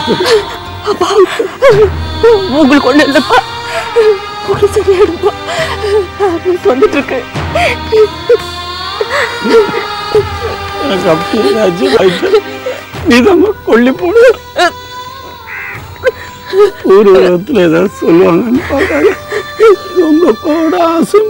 அப்பா உங்களுக்கு ஒண்ணு இல்லப்பா உங்களுக்கு சரியாயிடுப்பா நான் சொல்லிட்டு இருக்கேன் எனக்கு அப்படி ஏதாச்சும் ஆயிட்டு நீதாம்மா கொல்லி போடு ஊர் உலகத்தில் ஏதாவது சொல்லுவாங்கன்னு பார்த்தாங்க இது உங்க அப்பாவோட ஆசை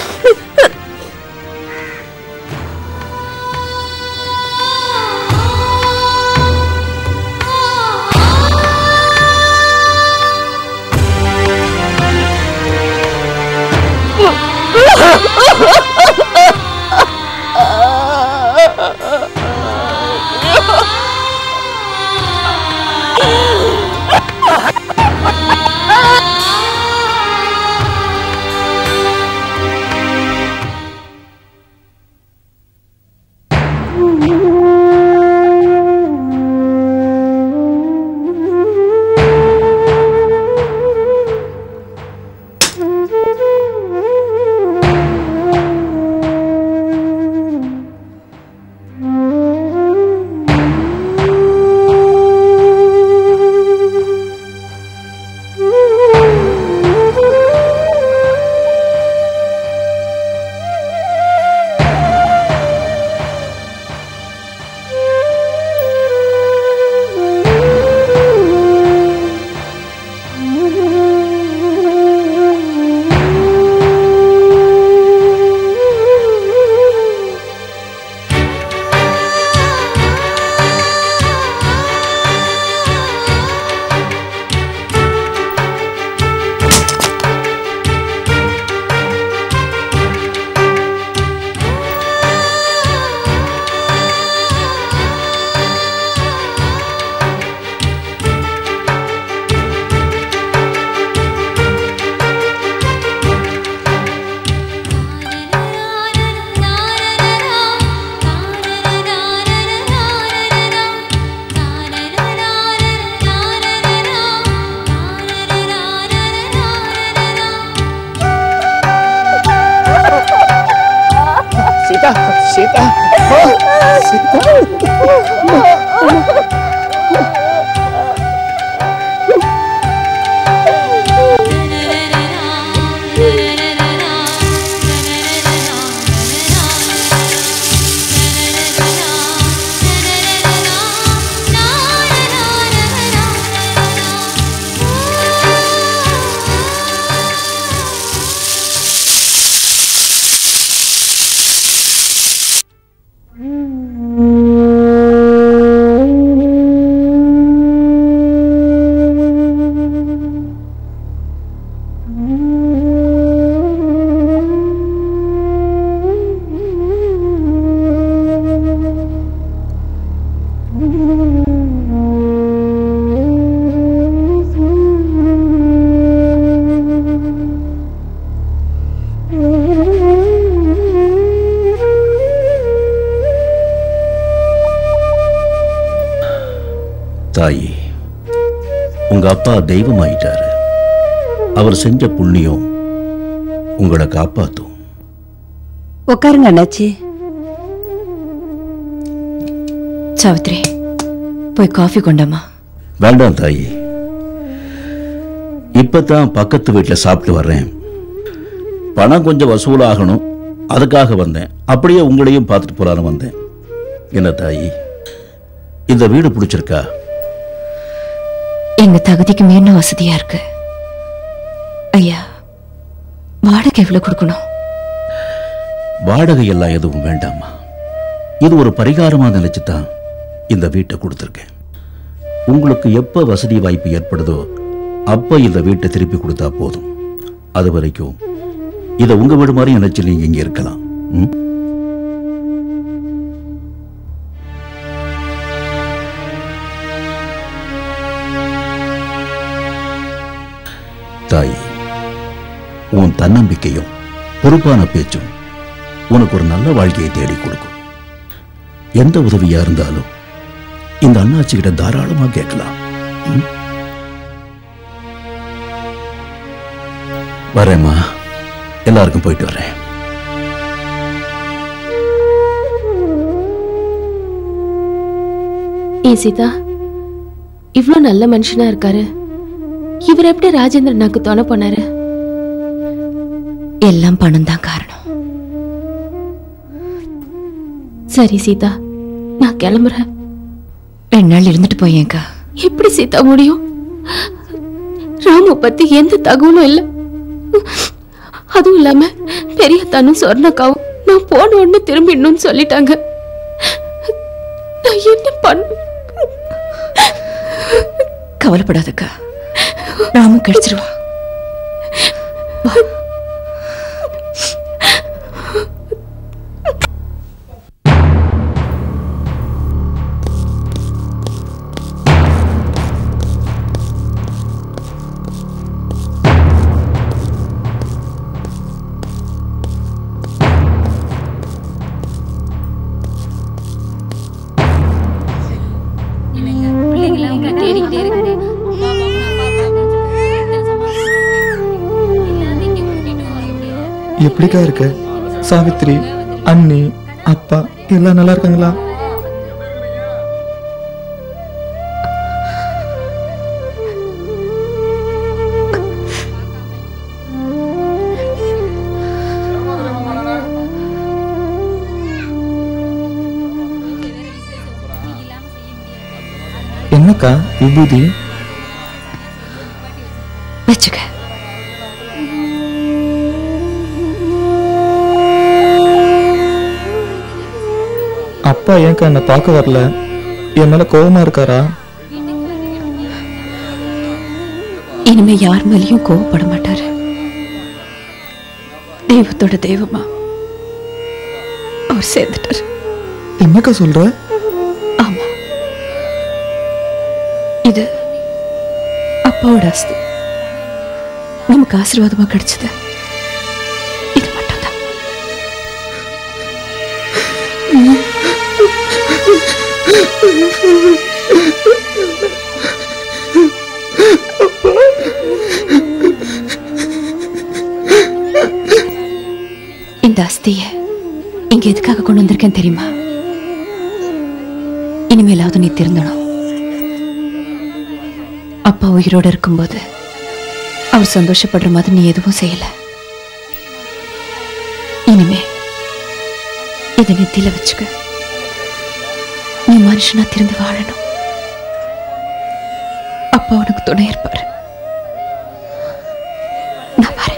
சீதா சீதா தாயி உங்க அப்பா தெய்வமாயிட்டாரு அவர் செஞ்ச புண்ணியம் உங்களை காப்பாத்தும் உட்காருங்க அண்ணாச்சி சாவித்ரி போய் காஃபி கொண்டாமா வேண்டாம் தாயி இப்பதான் பக்கத்து வீட்டில் சாப்பிட்டு வர்றேன் பணம் கொஞ்சம் வசூலாகணும் அதுக்காக வந்தேன் அப்படியே உங்களையும் பார்த்துட்டு போலான்னு வந்தேன் என்ன தாயி இந்த வீடு பிடிச்சிருக்கா எங்க தகுதிக்கு மீறின வசதியா இருக்கு ஐயா வாடகை எவ்வளவு கொடுக்கணும் வாடகை எல்லாம் எதுவும் வேண்டாமா இது ஒரு பரிகாரமா நினைச்சு தான் இந்த வீட்டை கொடுத்துருக்கேன் உங்களுக்கு எப்ப வசதி வாய்ப்பு ஏற்படுதோ அப்ப இந்த வீட்டை திருப்பி கொடுத்தா போதும் அது வரைக்கும் இதை உங்க வீடு மாதிரி நினைச்சு நீங்க இங்க இருக்கலாம் ம்? தாய் உன் தன்னம்பிக்கையும் பொறுப்பான பேச்சும் உனக்கு ஒரு நல்ல வாழ்க்கையை தேடி கொடுக்கும் எந்த உதவியா இருந்தாலும் இந்த அண்ணாச்சி கிட்ட தாராளமா கேட்கலாம் ம்? வரேம்மா எல்லாருக்கும் போயிட்டு வரேன் ஏ சீதா இவ்ளோ நல்ல மனுஷனா இருக்காரு இவர் எப்படி ராஜேந்திரன் நாக்கு துணை போனாரு எல்லாம் பணம் தான் காரணம் சரி சீதா நான் கிளம்புறேன் ரெண்டு நாள் இருந்துட்டு போயேன்க்கா எப்படி சீதா முடியும் ராமு பத்தி எந்த தகவலும் இல்ல அதுவும் இல்லாம பெரிய தனும் சொர்ணக்காவும் நான் போன உடனே திரும்பிடணும்னு சொல்லிட்டாங்க நான் என்ன பண்ண கவலைப்படாதக்கா ராமு கிடைச்சிருவா எப்படிக்கா இருக்க சாவித்ரி அண்ணி அப்பா எல்லாம் நல்லா இருக்காங்களா என்னக்கா விபூதி வச்சுக்க அப்பா ஏன்க்கா என்னை பார்க்க வரல என் மேல கோவமா இருக்காரா இனிமே யார் மேலேயும் கோவப்பட மாட்டாரு தெய்வத்தோட தெய்வமா அவர் சேர்ந்துட்டாரு என்னக்கா சொல்ற ஆமா இது அப்பாவோட ஆஸ்தி நமக்கு ஆசீர்வாதமா கிடைச்சது இது மட்டும்தான் இந்த அஸ்திய இங்க எதுக்காக கொண்டு வந்திருக்கேன் தெரியுமா இனிமேலாவது நீ திருந்தணும் அப்பா உயிரோட இருக்கும்போது அவர் சந்தோஷப்படுற மாதிரி நீ எதுவும் செய்யல இனிமே இதை நெத்தியில வச்சுக்க நீ மனுஷனா திருந்து வாழணும் அப்பா உனக்கு துணை இருப்பாரு நான் வரேன்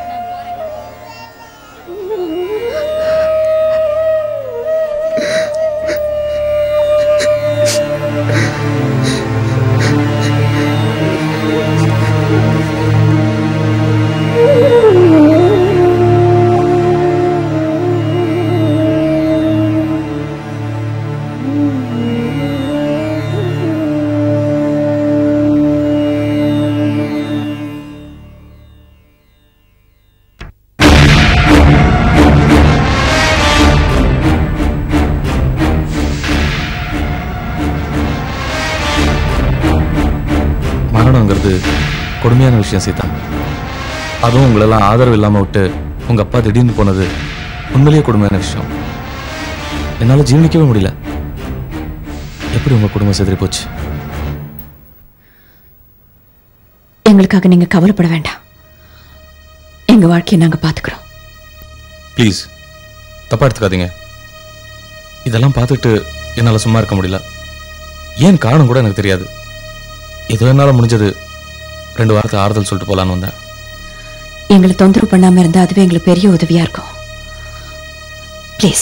மரணங்கிறது கொடுமையான விஷயம் சீதா அதுவும் உங்களெல்லாம் ஆதரவு இல்லாமல் விட்டு உங்கள் அப்பா திடீர்னு போனது உண்மையிலேயே கொடுமையான விஷயம் என்னால் ஜீவனிக்கவே முடியல எப்படி உங்கள் குடும்பம் செதறி போச்சு எங்களுக்காக நீங்க கவலைப்பட வேண்டாம் எங்க வாழ்க்கையை நாங்க பாத்துக்கிறோம் ப்ளீஸ் தப்பாக எடுத்துக்காதீங்க இதெல்லாம் பார்த்துட்டு என்னால் சும்மா இருக்க முடியல ஏன் காரணம் கூட எனக்கு தெரியாது ஏதோ என்னால் முடிஞ்சது ரெண்டு வாரத்தை ஆறுதல் சொல்லிட்டு போகலான்னு வந்தேன் எங்களை தொந்தரவு பண்ணாம இருந்தா அதுவே எங்களுக்கு பெரிய உதவியா இருக்கும் ப்ளீஸ்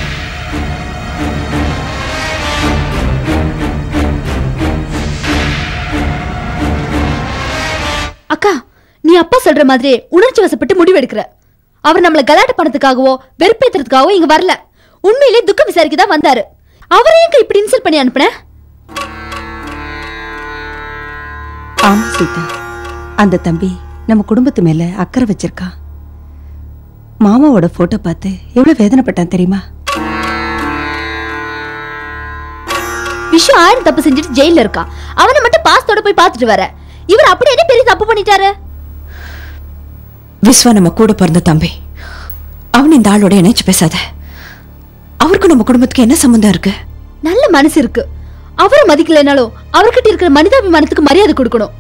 அக்கா நீ அப்பா சொல்ற மாதிரி உணர்ச்சி வசப்பட்டு முடிவெடுக்கிற அவர் நம்மள கலாட்ட பணத்துக்காகவோ வெறுப்பேத்துறதுக்காகவோ இங்க வரல உண்மையிலே துக்கம் விசாரிக்க தான் வந்தாரு அவரையும் இப்படி இன்சல்ட் பண்ணி அனுப்புன ஆமா சீதா அந்த தம்பி நம்ம குடும்பத்து மேல அக்கறை வச்சிருக்கான் மாமாவோட போட்டோ பார்த்து எவ்வளவு வேதனைப்பட்டான் தெரியுமா விஷயம் ஆயிரம் தப்பு செஞ்சுட்டு ஜெயில இருக்கான் அவனை மட்டும் பாஸ்தோட போய் பார்த்துட்டு வர இவர் அப்படி என்ன பெரிய தப்பு பண்ணிட்டாரு விஸ்வா நம்ம கூட பிறந்த தம்பி அவன் இந்த ஆளோட இணைச்சு பேசாத அவருக்கும் நம்ம குடும்பத்துக்கு என்ன சம்பந்தம் இருக்கு நல்ல மனசு இருக்கு அவரை மதிக்கலைனாலும் அவர்கிட்ட இருக்கிற மனிதாபிமானத்துக்கு மரியாதை கொடுக்கணும்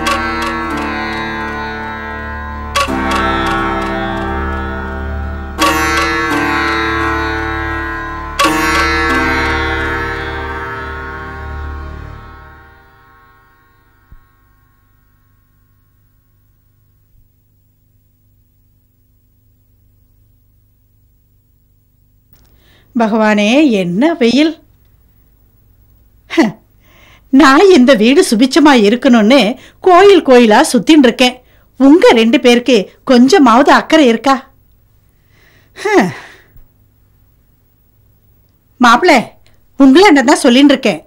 பகவானே என்ன வெயில் ஹ, நான் இந்த வீடு சுபிச்சமா இருக்கணும்னு கோயில் கோயிலா சுத்தின்னு இருக்கேன் உங்க ரெண்டு பேருக்கு கொஞ்சமாவது அக்கறை இருக்கா ஹ. மாப்பிள உங்களை என்னதான் சொல்லின்னு இருக்கேன்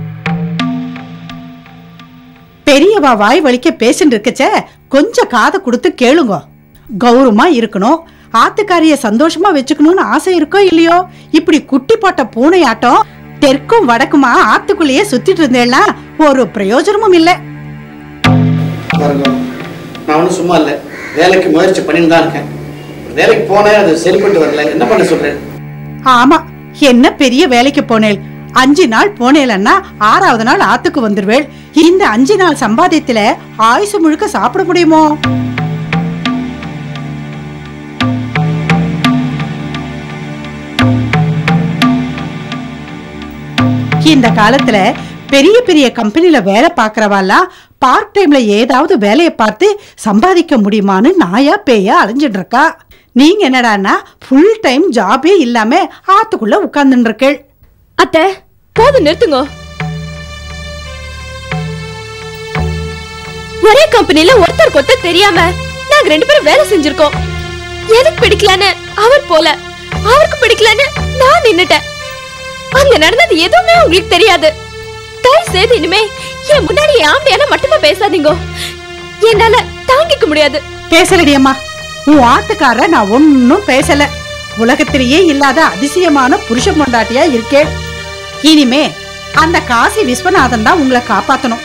பெரியவா வாய் வலிக்க பேசிட்டு இருக்கச்ச கொஞ்சம் காதை கொடுத்து கேளுங்க கௌரவமா இருக்கணும் ஆத்துக்காரிய சந்தோஷமா வச்சுக்கணும்னு ஆசை இருக்கோ இல்லையோ இப்படி குட்டி போட்ட பூனையாட்டம் தெற்கும் வடக்குமா ஆத்துக்குள்ளேயே சுத்திட்டு இருந்தேன்னா ஒரு பிரயோஜனமும் இல்லை பாருங்க நான் ஒன்றும் சும்மா இல்லை வேலைக்கு முயற்சி பண்ணிட்டு தான் இருக்கேன் வேலைக்கு போனேன் அது சரிப்பட்டு வரல என்ன பண்ண சொல்றேன் ஆமா என்ன பெரிய வேலைக்கு போனேள் அஞ்சு நாள் போனேலன்னா ஆறாவது நாள் ஆத்துக்கு வந்துருவேள் இந்த அஞ்சு நாள் சம்பாதியத்துல ஆயுசு முழுக்க சாப்பிட முடியுமோ இந்த காலத்துல பெரிய பெரிய கம்பெனில வேலை பார்க்கறவாலாம் பார்ட் டைம்ல ஏதாவது வேலையை பார்த்து சம்பாதிக்க முடியுமான்னு நாயா பேயா அலைஞ்சிட்டு இருக்கா நீங்க என்னடான்னா ஃபுல் டைம் ஜாபே இல்லாம ஆத்துக்குள்ள உட்கார்ந்துட்டு இருக்கேள் அத்தை போதும் நிறுத்துங்க ஒரே கம்பெனில ஒருத்தருக்கு ஒருத்தர் தெரியாம நாங்க ரெண்டு பேரும் வேலை செஞ்சிருக்கோம் எனக்கு பிடிக்கலன்னு அவர் போல அவருக்கு பிடிக்கலன்னு நான் நின்னுட்டேன் அங்க நடந்தது எதுவுமே உங்களுக்கு தெரியாது தயவு செய்து இனிமே என் முன்னாடி ஆம்படியான மட்டுமே பேசாதீங்க என்னால தாங்கிக்க முடியாது பேசலடி அம்மா உன் ஆத்துக்கார நான் ஒன்னும் பேசல உலகத்திலேயே இல்லாத அதிசயமான புருஷ பொண்டாட்டியா இருக்கேன் இனிமே அந்த காசி விஸ்வநாதன் தான் உங்களை காப்பாத்தணும்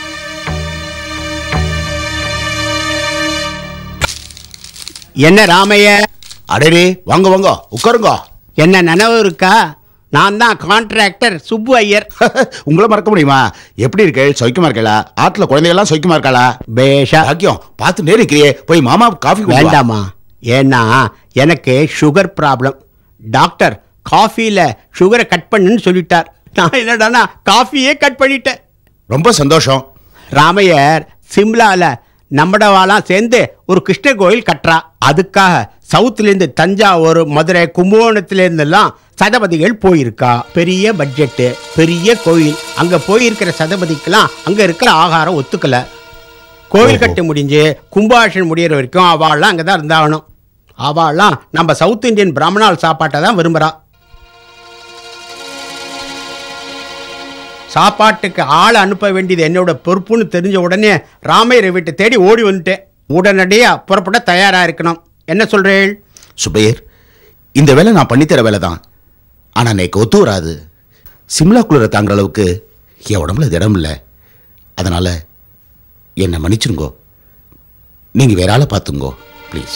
என்ன ராமைய அடடே வாங்க வாங்க உட்காருங்க என்ன நினைவு இருக்கா நான் தான் கான்ட்ராக்டர் சுப்பு ஐயர் உங்களை மறக்க முடியுமா எப்படி இருக்கு சௌக்கியமா இருக்கலா ஆத்துல குழந்தைகள்லாம் சௌக்கியமா இருக்காளா பேஷா பாக்கியம் பார்த்து நேரிக்கிறியே போய் மாமா காஃபி வேண்டாமா ஏன்னா எனக்கு சுகர் ப்ராப்ளம் டாக்டர் காஃபில சுகரை கட் பண்ணுன்னு சொல்லிட்டார் நான் என்னடானா காஃபியே கட் பண்ணிட்டேன் ரொம்ப சந்தோஷம் ராமையர் சிம்லால நம்மடவாலாம் சேர்ந்து ஒரு கிருஷ்ண கோயில் கட்டுறா அதுக்காக சவுத்துலேருந்து தஞ்சாவூர் மதுரை கும்பகோணத்துலேருந்தெல்லாம் சதபதிகள் போயிருக்கா பெரிய பட்ஜெட்டு பெரிய கோயில் அங்கே போயிருக்கிற சதபதிக்கெல்லாம் அங்கே இருக்கிற ஆகாரம் ஒத்துக்கல கோயில் கட்டு முடிஞ்சு கும்பாஷன் முடியிற வரைக்கும் அவள்லாம் அங்கே தான் இருந்தாகணும் அவள்லாம் நம்ம சவுத் இந்தியன் பிராமணால் சாப்பாட்டை தான் விரும்புகிறா சாப்பாட்டுக்கு ஆள் அனுப்ப வேண்டியது என்னோட பொறுப்புன்னு தெரிஞ்ச உடனே ராமையரை வீட்டை தேடி ஓடி வந்துட்டேன் உடனடியாக புறப்பட தயாராக இருக்கணும் என்ன சொல்றேள் சுபையர் இந்த வேலை நான் பண்ணித்தர வேலை தான் ஆனா எனக்கு ஒத்து வராது சிம்லா குளிர தாங்குற அளவுக்கு என் உடம்புல திடம் இல்லை அதனால என்னை மன்னிச்சிருங்கோ நீங்க வேற ஆளை பார்த்துங்கோ ப்ளீஸ்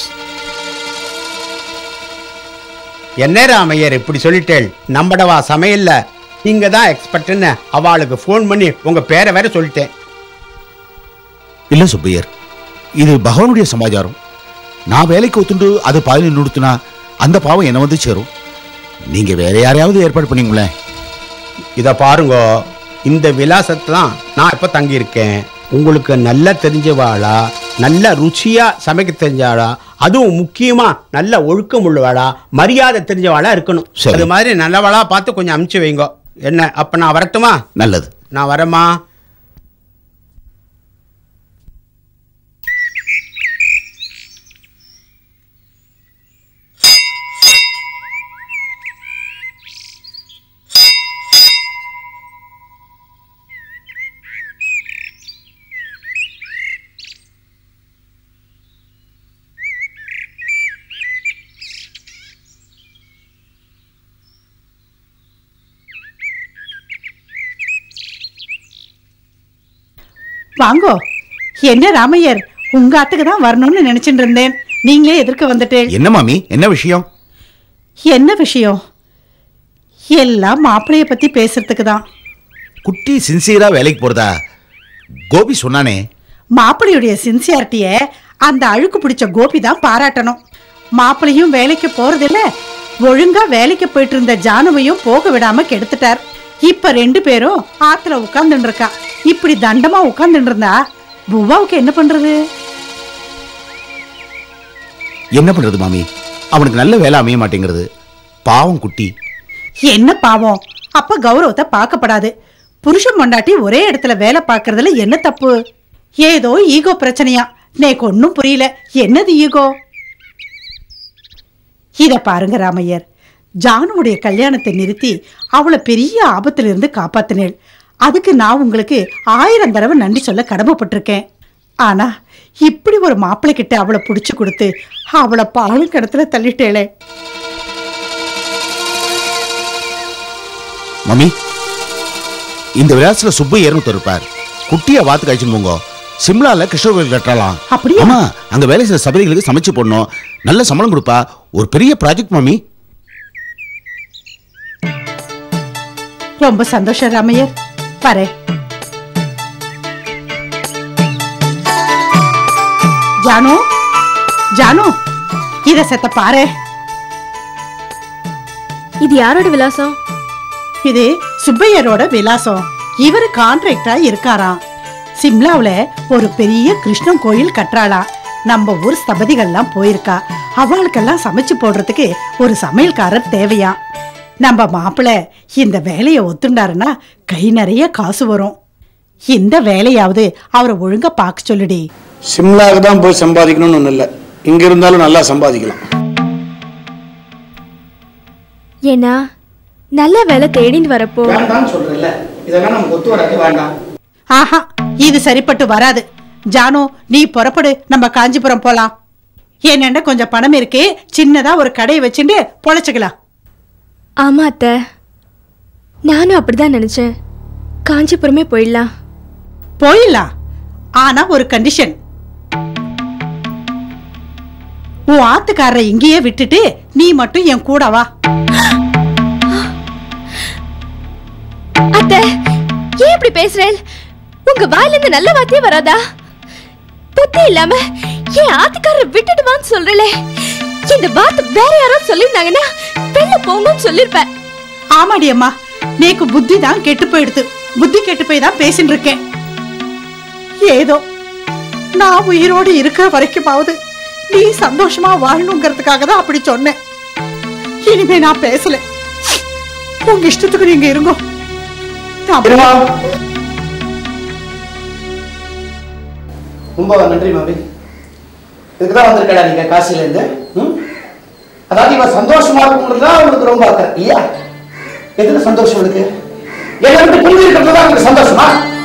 என்ன ராமையர் இப்படி சொல்லிட்டேள் நம்மடவா சமையல்ல நீங்க தான் எக்ஸ்பர்ட்னு அவளுக்கு ஃபோன் பண்ணி உங்க பேரை வேற சொல்லிட்டேன் இல்ல சுப்பையர் இது பகவானுடைய சமாச்சாரம் நான் வேலைக்கு ஒத்துண்டு அது பாதியில் நிறுத்தினா அந்த பாவம் என்ன வந்து சேரும் நீங்க வேற யாரையாவது ஏற்பாடு பண்ணீங்களேன் இதை பாருங்க இந்த விலாசத்தை தான் நான் இப்போ தங்கியிருக்கேன் உங்களுக்கு நல்லா தெரிஞ்சவாளா நல்ல ருச்சியா சமைக்க தெரிஞ்சவாளா அதுவும் முக்கியமா நல்ல ஒழுக்கம் உள்ளவாளா மரியாதை தெரிஞ்சவாளா இருக்கணும் சரி. அது மாதிரி நல்லவாளா பார்த்து கொஞ்சம் அமுச்சு வைங்க என்ன அப்ப நான் வரட்டுமா நல்லது நான் வரேம்மா வாங்கோ என்ன ராமையர் உங்க ஆத்துக்கு தான் வரணும்னு நினைச்சிட்டு இருந்தேன் நீங்களே எதிர்க்க வந்துட்டேன் என்ன மாமி என்ன விஷயம் என்ன விஷயம் எல்லாம் மாப்பிளைய பத்தி பேசுறதுக்கு தான் குட்டி சின்சியரா வேலைக்கு போறதா கோபி சொன்னானே மாப்பிள்ளையுடைய சின்சியாரிட்டிய அந்த அழுக்கு பிடிச்ச கோபி தான் பாராட்டணும் மாப்பிள்ளையும் வேலைக்கு போறதில்ல ஒழுங்கா வேலைக்கு போயிட்டு இருந்த ஜானுவையும் போக விடாம கெடுத்துட்டார் இப்ப ரெண்டு பேரும் ஆத்துல உட்கார்ந்துட்டு இருக்கா இப்படி தண்டமா உட்கார்ந்துட்டு இருந்தா புவாவுக்கு என்ன பண்றது என்ன பண்றது மாமி அவனுக்கு நல்ல வேலை அமைய மாட்டேங்கிறது பாவம் குட்டி என்ன பாவம் அப்ப கௌரவத்தை பார்க்கப்படாது புருஷன் பொண்டாட்டி ஒரே இடத்துல வேலை பார்க்கறதுல என்ன தப்பு ஏதோ ஈகோ பிரச்சனையா நேக்கு ஒன்னும் புரியல என்னது ஈகோ இத பாருங்க ராமையர் ஜானுவுடைய கல்யாணத்தை நிறுத்தி அவளை பெரிய ஆபத்துல இருந்து காப்பாத்தினேள் அதுக்கு நான் உங்களுக்கு ஆயிரம் தடவை நன்றி சொல்ல கடமைப்பட்டிருக்கேன் ஆனா இப்படி ஒரு மாப்பிள்ளை கிட்ட அவளை புடிச்சு கொடுத்து அவளை பாலும் கிடத்துல தள்ளிட்டேளே மம்மி இந்த விளையாட்டுல சுப்பு ஏறணும் இருப்பார் குட்டியை வாத்து கழிச்சு போங்க சிம்லால கிருஷ்ண கோயில் கட்டலாம் அப்படியா? ஆமா அங்க வேலை செய்யற சபரிகளுக்கு சமைச்சு போடணும் நல்ல சம்பளம் கொடுப்பா ஒரு பெரிய ப்ராஜெக்ட் மம்மி ரொம்ப சந்தோஷம் ராமையர் பாரு ஜானு ஜானு இத செத்த பாரு இது யாரோட விலாசம் இது சுப்பையரோட விலாசம் இவரு கான்ட்ராக்டா இருக்காராம் சிம்லாவுல ஒரு பெரிய கிருஷ்ணன் கோயில் கட்டுறாளா நம்ம ஊர் ஸ்தபதிகள்லாம் போயிருக்கா அவளுக்கெல்லாம் சமைச்சு போடுறதுக்கு ஒரு சமையல்காரர் தேவையா நம்ம மாப்பிள்ளை இந்த வேலையை ஒத்துண்டாருன்னா கை நிறைய காசு வரும் இந்த வேலையாவது அவரை ஒழுங்கா பார்க்க சொல்லுடி சிம்லாவுக்கு தான் போய் சம்பாதிக்கணும்னு ஒன்றும் இல்லை இங்க இருந்தாலும் நல்லா சம்பாதிக்கலாம் ஏன்னா நல்ல வேலை தேடின்னு வரப்போ வேண்டாம்னு சொல்றேன்ல இதெல்லாம் நமக்கு ஒத்து வராது வேண்டாம் ஆஹா இது சரிப்பட்டு வராது ஜானு நீ புறப்படு நம்ம காஞ்சிபுரம் போலாம் என்னென்ன கொஞ்சம் பணம் இருக்கு சின்னதா ஒரு கடையை வச்சுட்டு பொழைச்சுக்கலாம் ஆமா அத்தை நானும் அப்படிதான் நினைச்சேன் காஞ்சிபுரமே போயிடலாம் போயிடலாம் ஆனா ஒரு கண்டிஷன் உன் ஆத்துக்காரரை இங்கேயே விட்டுட்டு நீ மட்டும் என் கூட வா அத்தை ஏன் இப்படி பேசுறேன் உங்க வாயில இருந்து நல்ல வார்த்தையே வராதா புத்தி இல்லாம என் ஆத்துக்காரரை விட்டுடுவான்னு சொல்றலே இந்த வார்த்தை வேற யாராவது சொல்லிருந்தாங்கன்னா வெளில போங்கன்னு சொல்லிருப்பேன் ஆமாடி அம்மா நேக்கு புத்தி தான் கெட்டு போயிடுது புத்தி கெட்டு போய் தான் பேசிட்டு இருக்கேன் ஏதோ நான் உயிரோடு இருக்கிற வரைக்குமாவது நீ சந்தோஷமா வாழணுங்கிறதுக்காக தான் அப்படி சொன்னேன் இனிமே நான் பேசல உங்க இஷ்டத்துக்கு நீங்க இருங்கோ நான் இருமா. ரொம்ப நன்றி மாமி இதுக்கு தான் வந்திருக்கடா நீங்க காசில இருந்து ம்? அதாவது இவன் சந்தோஷமா இருக்குங்கிறது தான் உங்களுக்கு ரொம்ப அக்கறை இல்லையா எதுல சந்தோஷம் இருக்கு என்ன விட்டு புரிஞ்சு இருக்கிறது தான் உங்களுக்கு சந்தோஷமா